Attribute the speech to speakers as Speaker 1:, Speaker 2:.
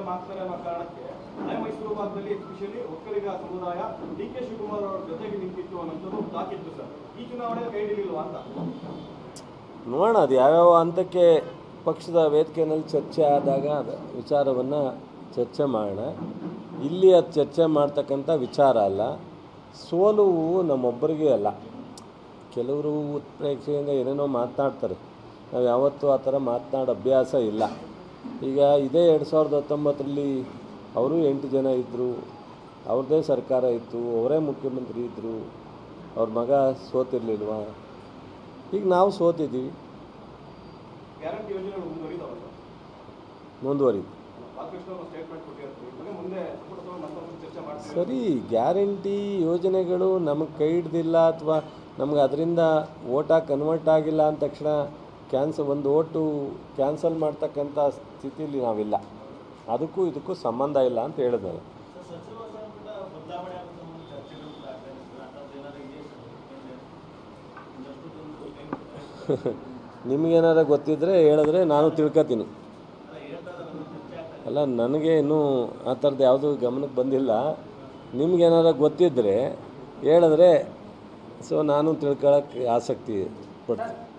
Speaker 1: ಆಗ್ತಾರೆ ಅನ್ನೋ ಕಾರಣಕ್ಕೆ ಹಳೆ ಮೈಸೂರು ಭಾಗದಲ್ಲಿ ಎಸ್ಪೆಷಲಿ ಒಕ್ಕಲಿಗ ಸಮುದಾಯ ಡಿ ಕೆ ಶಿವಕುಮಾರ್ ಅವರ ಜೊತೆಗೆ ನಿಂತಿತ್ತು ಅನ್ನೋಂಥದ್ದು ತಾಕಿತ್ತು ಸರ್ ಈ ಚುನಾವಣೆ ಕೈ ಹಿಡಿಲಿಲ್ವಾ ಅಂತ
Speaker 2: ನೋಡೋಣ ಅದು ಯಾವ್ಯಾವ ಹಂತಕ್ಕೆ ಪಕ್ಷದ ವೇದಿಕೆಯಲ್ಲಿ ಚರ್ಚೆ ಆದಾಗ ಅದು ವಿಚಾರವನ್ನು ಚರ್ಚೆ ಮಾಡೋಣ ಇಲ್ಲಿ ಅದು ಚರ್ಚೆ ಮಾಡ್ತಕ್ಕಂಥ ವಿಚಾರ ಅಲ್ಲ ಸೋಲು ನಮ್ಮೊಬ್ಬರಿಗೆ ಅಲ್ಲ ಕೆಲವರು ಉತ್ಪ್ರೇಕ್ಷೆಯಿಂದ ಏನೇನೋ ಮಾತನಾಡ್ತಾರೆ ನಾವು ಯಾವತ್ತೂ ಆ ಥರ ಮಾತನಾಡೋ ಅಭ್ಯಾಸ ಇಲ್ಲ ಈಗ ಇದೇ ಎರಡು ಸಾವಿರದ ಹತ್ತೊಂಬತ್ತರಲ್ಲಿ ಅವರು ಎಂಟು ಜನ ಇದ್ದರು ಅವ್ರದ್ದೇ ಸರ್ಕಾರ ಇತ್ತು ಅವರೇ ಮುಖ್ಯಮಂತ್ರಿ ಇದ್ದರು ಅವ್ರ ಮಗ ಸೋತಿರ್ಲಿಲ್ವಾ ಈಗ ನಾವು ಸೋತಿದ್ದೀವಿ
Speaker 1: ಗ್ಯಾರಂಟಿ ಯೋಜನೆಗಳು ಮುಂದುವರಿದಾವ ಸರ್
Speaker 2: ಮುಂದುವರಿದು
Speaker 1: ಬಾಲಕೃಷ್ಣ ಅವರು ಸ್ಟೇಟ್ಮೆಂಟ್ ಕೊಟ್ಟಿರ್ತೀವಿ ಇವಾಗ ಮುಂದೆ ಸಂಪುಟ ಸಭೆ ಮತ್ತೊಂದು ಚರ್ಚೆ ಮಾಡ್ತೀವಿ
Speaker 2: ಸರಿ ಗ್ಯಾರಂಟಿ ಯೋಜನೆಗಳು ನಮಗೆ ಕೈ ಹಿಡ್ದಿಲ್ಲ ಅಥವಾ ನಮ್ಗೆ ಅದರಿಂದ ಓಟಾಗಿ ಕನ್ವರ್ಟ್ ಆಗಿಲ್ಲ ಅಂದ ತಕ್ಷಣ ಕ್ಯಾನ್ಸಲ್ ಒಂದು ಓಟು ಕ್ಯಾನ್ಸಲ್ ಮಾಡ್ತಕ್ಕಂಥ ಸ್ಥಿತಿಲಿ ನಾವಿಲ್ಲ ಅದಕ್ಕೂ ಇದಕ್ಕೂ ಸಂಬಂಧ ಇಲ್ಲ ಅಂತ ಹೇಳಿದೆ
Speaker 1: ಸಚಿವ ಸಂಪುಟ ಬದಲಾವಣೆ ಆಗುತ್ತೆ ಅನ್ನೋ ಚರ್ಚೆಗಳು ಕೂಡ ಆಗ್ತಾ ಇದೆ ಸರ್ ಅಂಥದ್ದು ಏನಾದ್ರು ಇದೆಯಾ ಸರ್ ಒಂದಷ್ಟು
Speaker 2: ನಿಮಗೇನಾರ ಗೊತ್ತಿದ್ದರೆ ಹೇಳಿದ್ರೆ ನಾನು ತಿಳ್ಕೊತೀನಿ ಅಲ್ಲ ನನಗೆ ಇನ್ನೂ ಆ ಥರದ್ದು ಯಾವುದೂ ಗಮನಕ್ಕೆ ಬಂದಿಲ್ಲ ನಿಮ್ಗೇನಾರ ಗೊತ್ತಿದ್ದರೆ ಹೇಳಿದ್ರೆ ಸೊ ನಾನು ತಿಳ್ಕೊಳಕ್ಕೆ ಆಸಕ್ತಿ ಪಡ್ತೀನಿ